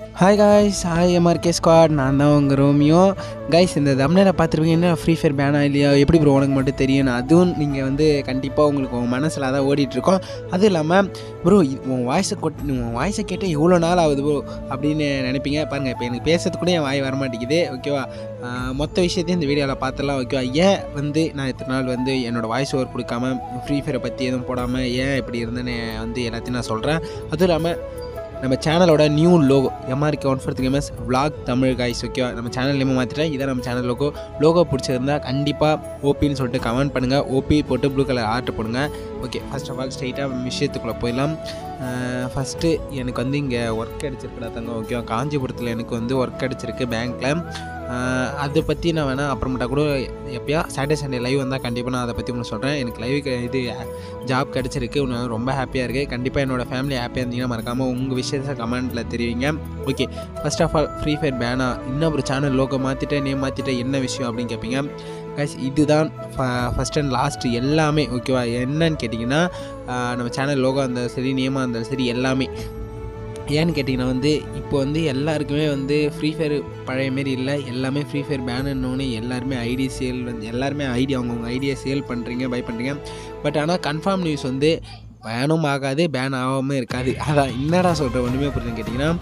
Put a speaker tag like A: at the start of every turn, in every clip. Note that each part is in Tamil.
A: hi guys hi MRK squad நான் தான் உங்கள் ரோமியோ கைஸ் இந்த தம்னையில் பார்த்துருப்பீங்க என்ன ஃப்ரீ ஃபயர் பேனா இல்லையா எப்படி ப்ரோ உனக்கு மட்டும் தெரியும் அதுவும் நீங்கள் வந்து கண்டிப்பாக உங்களுக்கு உங்கள் மனசில் அதான் ஓடிட்டுருக்கோம் அதுவும் இல்லாமல் ப்ரோ உன் வாய்ஸை கொட் உன் வாய்ஸை கேட்டு எவ்வளோ நாள் ஆகுது ப்ரோ அப்படின்னு நினைப்பீங்க பாருங்கள் இப்போ எனக்கு பேசுறது கூட என் வாய் வர மாட்டேங்குது ஓகேவா ஆஹ் மொத்த விஷயத்தையும் இந்த வீடியோவில் பார்த்துலாம் ஓகேவா ஏன் வந்து நான் இத்தனை நாள் வந்து என்னோடய வாய்ஸ் ஓவர் கொடுக்காம ஃப்ரீ ஃபயரை பற்றி எதுவும் போடாமல் ஏன் இப்படி இருந்தேன்னு வந்து எல்லாத்தையும் நான் சொல்கிறேன் அதுவும் இல்லாமல் நம்ம சேனலோட new logo MRK one four three vlog Tamil guys ஓகேவா நம்ம சேனல் நேம் மாற்றிட்டேன் இதான் நம்ம சேனல் லோகோ லோகோ பிடிச்சிருந்தா கண்டிப்பாக ஓபின்னு சொல்லிட்டு கமெண்ட் பண்ணுங்கள் ஓபி போட்டு ப்ளூ கலர் ஆர்ட் போடுங்க ஓகே ஃபர்ஸ்ட் ஆஃப் ஆல் ஸ்ட்ரைட்டாக விஷயத்துக்குள்ளே போயிடலாம் ஃபஸ்ட்டு எனக்கு வந்து இங்கே ஒர்க் அடிச்சிருக்குடா தங்க ஓகேவா காஞ்சிபுரத்தில் எனக்கு வந்து ஒர்க் அடிச்சிருக்கு பேங்க்கில் அதை பற்றி நான் வேணால் அப்புறமேட்டா கூட எப்பயா சாட்டர்டே சண்டே லைவ் வந்தால் கண்டிப்பாக நான் அதை பற்றி உங்களுக்கு சொல்கிறேன் எனக்கு லைவ் இது ஜாப் கிடச்சிருக்கு இன்னும் ரொம்ப ஹாப்பியாக இருக்குது கண்டிப்பாக என்னோடய ஃபேமிலி ஹாப்பியாக இருந்தீங்கன்னா மறக்காமல் உங்கள் விஷயத்தை கமெண்ட்டில் தெரிவிங்க okay first of all free fire பேனா இன்னும் ஒரு சேனல் லோகோ மாற்றிட்டேன் நேம் மாற்றிட்டேன் என்ன விஷயம் அப்படின்னு கேட்பீங்க கைஸ் இதுதான் ஃபஸ்ட் அண்ட் லாஸ்ட் எல்லாமே ஓகேவா என்னன்னு கேட்டிங்கன்னா ஆஹ் நம்ம சேனல் லோகோ இருந்தாலும் சரி நேமாக இருந்தாலும் சரி எல்லாமே ஏன்னு கேட்டிங்கன்னா வந்து இப்போ வந்து எல்லாருக்குமே வந்து ஃப்ரீ ஃபயர் பழைய மாரி இல்லை எல்லாமே ஃப்ரீ ஃபயர் பேனுன்னொன்னே எல்லாருமே ஐடி சேல் வந்து எல்லாருமே ஐடி அவங்கவுங்க ஐடியா சேல் பண்ணுறீங்க பை பண்ணுறீங்க பட் ஆனால் கன்ஃபார்ம் நியூஸ் வந்து பேனும் ஆகாது பேன் ஆகாமல் இருக்காது அதான் என்னடா சொல்கிறேன் ஒன்றுமே புரியுதுன்னு கேட்டிங்கன்னா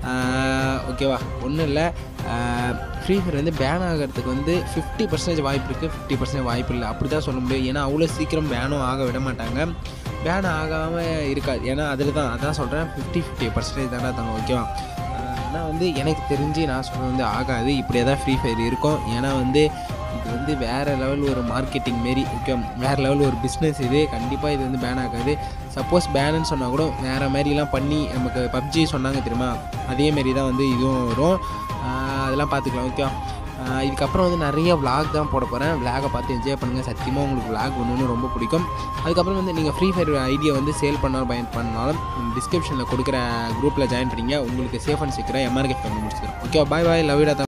A: ஓகேவா ஒன்றும் இல்லை ஃப்ரீ ஃபயர் வந்து பேன் ஆகிறதுக்கு வந்து ஃபிஃப்டி பர்சன்டேஜ் வாய்ப்பு இருக்குது ஃபிஃப்டி பர்சன்டேஜ் வாய்ப்பு இல்லை அப்படி தான் சொல்ல முடியும் ஏன்னா அவ்வளோ சீக்கிரம் பேனும் ஆக விட மாட்டாங்க பேன் ஆகாமல் இருக்காது ஏன்னா அதில் தான் அதான் சொல்கிறேன் ஃபிஃப்டி ஃபிஃப்டி பர்சன்டேஜ் தானே தாங்க ஓகேவா ஆனால் வந்து எனக்கு தெரிஞ்சு நான் சொல்கிறது வந்து ஆகாது இப்படியே தான் ஃப்ரீ ஃபயர் இருக்கும் ஏன்னா வந்து இது வந்து வேறு லெவல் ஒரு மார்க்கெட்டிங் மாரி ஓகே வேறு லெவல் ஒரு பிஸ்னஸ் இது கண்டிப்பாக இது வந்து பேன் ஆகாது சப்போஸ் பேனுன்னு சொன்னால் கூட வேறு மாதிரிலாம் பண்ணி நமக்கு பப்ஜி சொன்னாங்க தெரியுமா அதே மாரி தான் வந்து இதுவும் வரும் ஆஹ் அதெல்லாம் பார்த்துக்கலாம் ஓகே இதுக்கப்புறம் வந்து நிறைய விளாக் தான் போட போகிறேன் விளாகை பார்த்து என்ஜாய் பண்ணுங்கள் சத்தியமாக உங்களுக்கு விளாக் ஒன்று ரொம்ப பிடிக்கும் அதுக்கப்புறம் வந்து நீங்கள் ஃப்ரீ ஃபயர் ஐடியா வந்து சேல் பண்ணாலும் பயன் பண்ணாலும் டிஸ்கிரிப்ஷனில் கொடுக்குற குரூப்பில் ஜாயின் பண்ணிங்க உங்களுக்கு சேஃப் அண்ட் சீக்கிரம் எம்ஆர்கே பண்ணி முடிச்சிடும் ஓகே பாய் பாய் லவ் இடாத